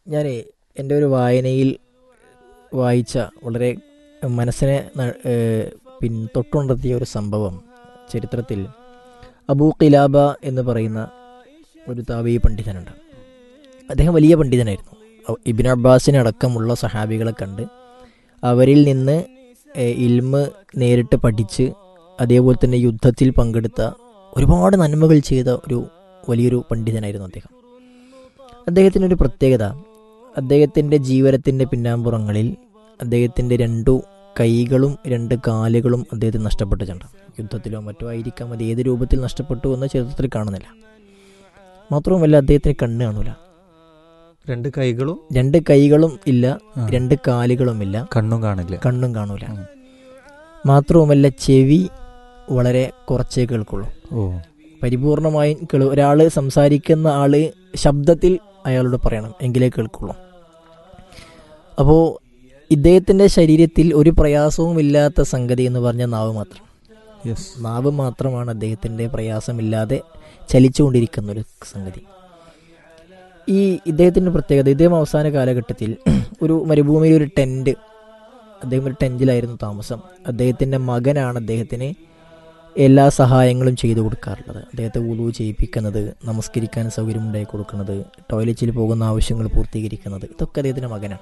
ഞാൻ എൻ്റെ ഒരു വായനയിൽ വായിച്ച വളരെ മനസ്സിനെ ന- ഏഹ് പിൻ തൊട്ടുണർത്തിയ ഒരു സംഭവം ചരിത്രത്തിൽ അബൂ ഖിലാബ എന്ന് പറയുന്ന ഒരു താവി പണ്ഡിതനുണ്ട് അദ്ദേഹം വലിയ പണ്ഡിതനായിരുന്നു അ- ഇബിൻ അബ്ബാസിനെ അടക്കമുള്ള സഹാബികളെ കണ്ട് അവരിൽ നിന്ന് ഏഹ്, ഇൽമ് നേരിട്ട് പഠിച്ച് അതേപോലെ തന്നെ യുദ്ധത്തിൽ പങ്കെടുത്ത ഒരുപാട് നന്മകൾ ചെയ്ത ഒരു വലിയൊരു പണ്ഡിതനായിരുന്നു അദ്ദേഹം അദ്ദേഹത്തിനൊരു പ്രത്യേകത അദ്ദേഹത്തിൻ്റെ ജീവനത്തിൻ്റെ പിന്നാമ്പുറങ്ങളിൽ അദ്ദേഹത്തിൻ്റെ രണ്ടു കൈകളും രണ്ട് കാലുകളും അദ്ദേഹത്തിന് നഷ്ടപ്പെട്ടിട്ടുണ്ട് യുദ്ധത്തിലോ മറ്റോ ആയിരിക്കാം അത് ഏത് രൂപത്തിൽ നഷ്ടപ്പെട്ടു എന്ന് ചരിത്രത്തിൽ കാണുന്നില്ല മാത്രവുമല്ല അദ്ദേഹത്തിന് കണ്ണ് കാണൂല രണ്ട് കൈകളും രണ്ട് കൈകളും ഇല്ല ആ, രണ്ട് കാലുകളും ഇല്ല കണ്ണും കാണില്ല കണ്ണും കാണൂല ഉം. മാത്രവുമല്ല ചെവി വളരെ കുറച്ചേ കേൾക്കുള്ളൂ ഓ പരിപൂർണമായും കേളു ഒരാൾ സംസാരിക്കുന്ന ആള് ശബ്ദത്തിൽ അയാളോട് പറയണം എങ്കിലേ കേൾക്കുള്ളൂ അപ്പോൾ ഇദ്ദേഹത്തിൻ്റെ ശരീരത്തിൽ ഒരു പ്രയാസവും ഇല്ലാത്ത സംഗതി എന്ന് പറഞ്ഞ നാവ് മാത്രം യെസ് നാവ് മാത്രമാണ് അദ്ദേഹത്തിൻ്റെ പ്രയാസമില്ലാതെ ചലിച്ചുകൊണ്ടിരിക്കുന്ന ഒരു സംഗതി ഈ ഇദ്ദേഹത്തിൻ്റെ പ്രത്യേകത ഇദ്ദേഹം അവസാന കാലഘട്ടത്തിൽ ഒരു മരുഭൂമിയിൽ ഒരു ടെൻറ്റ് അദ്ദേഹം ഒരു ടെൻറ്റിലായിരുന്നു താമസം അദ്ദേഹത്തിൻ്റെ മകനാണ് അദ്ദേഹത്തിന് എല്ലാ സഹായങ്ങളും ചെയ്തു കൊടുക്കാറുള്ളത് അദ്ദേഹത്തെ ഉളു ചെയ്യിപ്പിക്കുന്നത് നമസ്കരിക്കാൻ സൗകര്യം ഉണ്ടാക്കി കൊടുക്കുന്നത് ടോയ്ലറ്റിൽ പോകുന്ന ആവശ്യങ്ങൾ പൂർത്തീകരിക്കുന്നത് ഇതൊക്കെ അദ്ദേഹത്തിൻ്റെ മകനാണ്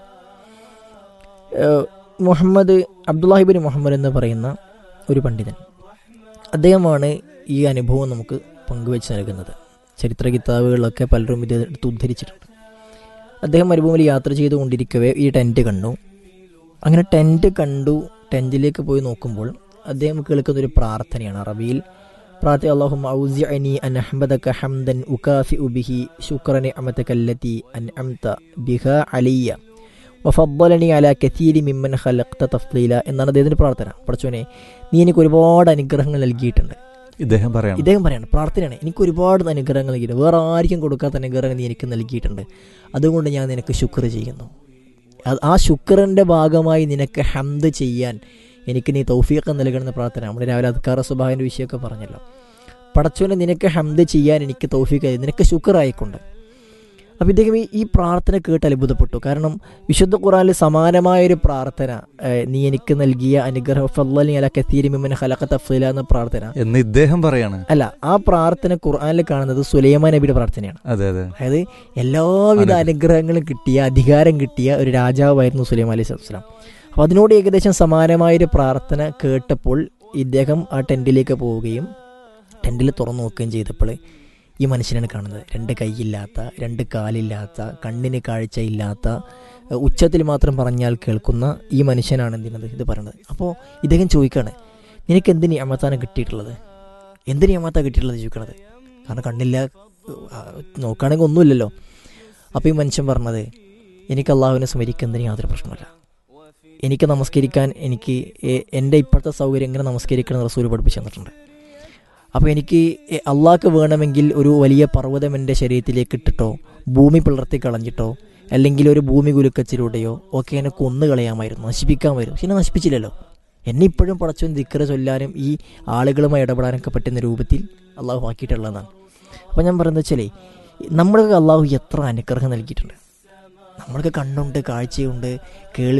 ഏഹ് മുഹമ്മദ് അബ്ദുല്ലാഹിബിൻ മുഹമ്മദ് എന്ന് പറയുന്ന ഒരു പണ്ഡിതൻ അദ്ദേഹമാണ് ഈ അനുഭവം നമുക്ക് പങ്കുവെച്ച് നൽകുന്നത് ചരിത്ര കിതാബുകളിലൊക്കെ പലരും ഇത് എടുത്ത് ഉദ്ധരിച്ചിട്ടുണ്ട് അദ്ദേഹം മരുഭൂമിയിൽ യാത്ര ചെയ്തുകൊണ്ടിരിക്കവേ ഈ ടെൻറ്റ് കണ്ടു അങ്ങനെ ടെൻറ്റ് കണ്ടു ടെൻറ്റിലേക്ക് പോയി നോക്കുമ്പോൾ അദ്ദേഹം കേൾക്കുന്ന ഒരു പ്രാർത്ഥനയാണ് അറബിയിൽ പ്രാർത്ഥന അള്ളാഹു ഔസിഅനി അൻ അഹ്മദക ഹംദൻ ഉകാഫി ഉബിഹി ശുക്രനെ അമതകല്ലത്തി അൻ അംത ബിഹ അലിയ വഫദ്ദലനി അല കഥീരി മിമ്മൻ ഖലഖ്ത തഫ്ലീല എന്നാണ് അദ്ദേഹത്തിന്റെ പ്രാർത്ഥന പഠിച്ചോനെ നീ എനിക്ക് ഒരുപാട് അനുഗ്രഹങ്ങൾ നൽകിയിട്ടുണ്ട് ഇദ്ദേഹം പറയണം ഇദ്ദേഹം പറയാണ് പ്രാർത്ഥനയാണ് എനിക്ക് ഒരുപാട് അനുഗ്രഹങ്ങൾ നൽകിയിട്ടുണ്ട് വേറെ ആർക്കും കൊടുക്കാത്ത അനുഗ്രഹങ്ങൾ നീ എനിക്ക് നൽകിയിട്ടുണ്ട് അതുകൊണ്ട് ഞാൻ നിനക്ക് ശുക്ർ ചെയ്യുന്നു അത് ആ ശുക്രൻ്റെ ഭാഗമായി നിനക്ക് ഹംദ് ചെയ്യാൻ എനിക്ക് നീ തൗഫീഖ് നൽകണമെന്ന പ്രാർത്ഥന നമ്മൾ രാവിലെ അദ്ക്കാറ സുബാഹിൻ്റെ വിഷയമൊക്കെ പറഞ്ഞല്ലോ പടച്ചോനെ നിനക്ക് ഹംദ് ചെയ്യാൻ എനിക്ക് തൗഫീഖ് ആയി നിനക്ക് ശുക്ർ ആയിക്കൊണ്ട് അപ്പോൾ ഇദ്ദേഹം ഈ ഈ പ്രാർത്ഥന കേട്ട് അത്ഭുതപ്പെട്ടു കാരണം വിശുദ്ധ ഖുറാനിൽ സമാനമായ ഒരു പ്രാർത്ഥന ഏഹ്, നീ എനിക്ക് നൽകിയ അനുഗ്രഹം ഫല്ലി അല കത്തീരി മിമ്മൻ ഖലഖ തഫ്സീല എന്ന പ്രാർത്ഥന എന്ന് ഇദ്ദേഹം പറയാണ് അല്ല ആ പ്രാർത്ഥന ഖുർആനിൽ കാണുന്നത് സുലൈമാൻ നബിയുടെ പ്രാർത്ഥനയാണ് അതെ അതെ അതായത് എല്ലാവിധ അനുഗ്രഹം. അനുഗ്രഹങ്ങളും കിട്ടിയ അധികാരം കിട്ടിയ ഒരു രാജാവായിരുന്നു സുലൈമാൻ അലൈഹി സ്വലാം അപ്പോൾ അതിനോട് ഏകദേശം സമാനമായൊരു പ്രാർത്ഥന കേട്ടപ്പോൾ ഇദ്ദേഹം ആ ടെൻറ്റിലേക്ക് പോവുകയും ടെൻറ്റിൽ തുറന്നു നോക്കുകയും ചെയ്തപ്പോൾ ഈ മനുഷ്യനാണ് കാണുന്നത് രണ്ട് കൈയില്ലാത്ത രണ്ട് കാലില്ലാത്ത കണ്ണിന് കാഴ്ചയില്ലാത്ത ഏഹ് ഉച്ചത്തിൽ മാത്രം പറഞ്ഞാൽ കേൾക്കുന്ന ഈ മനുഷ്യനാണ് എന്തിനത് ഇത് പറയുന്നത് അപ്പോൾ ഇദ്ദേഹം ചോദിക്കുകയാണ് നിനക്ക് എന്ത് നിയമത്താണ് കിട്ടിയിട്ടുള്ളത് എന്ത് നിയമത്താണ് കിട്ടിയിട്ടുള്ളത് ചോദിക്കണത് കാരണം കണ്ണില്ല ആ, നോക്കുകയാണെങ്കിൽ ഒന്നുമില്ലല്ലോ അപ്പോൾ ഈ മനുഷ്യൻ പറഞ്ഞത് എനിക്ക് അള്ളാഹുവിനെ സ്മരിക്കുന്നതിന് യാതൊരു പ്രശ്നമില്ല എനിക്ക് നമസ്കരിക്കാൻ എനിക്ക് എ- എൻ്റെ ഇപ്പോഴത്തെ സൗകര്യം എങ്ങനെ നമസ്കരിക്കണം എന്ന് റസൂൽ പഠിപ്പിച്ചു തന്നിട്ടുണ്ട് അപ്പോൾ എനിക്ക് എ- അള്ളാഹ്ക്ക് വേണമെങ്കിൽ ഒരു വലിയ പർവ്വതം എൻ്റെ ശരീരത്തിലേക്ക് ഇട്ടിട്ടോ ഭൂമി പിളർത്തി കളഞ്ഞിട്ടോ അല്ലെങ്കിൽ ഒരു ഭൂമി കുലുക്കച്ചിലൂടെയോ ഒക്കെ എന്നെ കൊന്നു കളയാമായിരുന്നു നശിപ്പിക്കാമായിരുന്നു പക്ഷെ എന്നെ നശിപ്പിച്ചില്ലല്ലോ എന്നെ ഇപ്പോഴും പടച്ചോൻ ദിക്കറ ചൊല്ലാനും ഈ ആളുകളുമായി ഇടപെടാനൊക്കെ പറ്റുന്ന രൂപത്തിൽ അള്ളാഹു ആക്കിയിട്ടുള്ളതാണ് അപ്പോൾ ഞാൻ പറയുന്നത് വെച്ചാലേ നമ്മൾക്ക് അള്ളാഹു എത്ര അനുഗ്രഹം നൽകിയിട്ടുണ്ട് നമ്മൾക്ക് കണ്ണുണ്ട് കാഴ്ചയുണ്ട് കേൾവി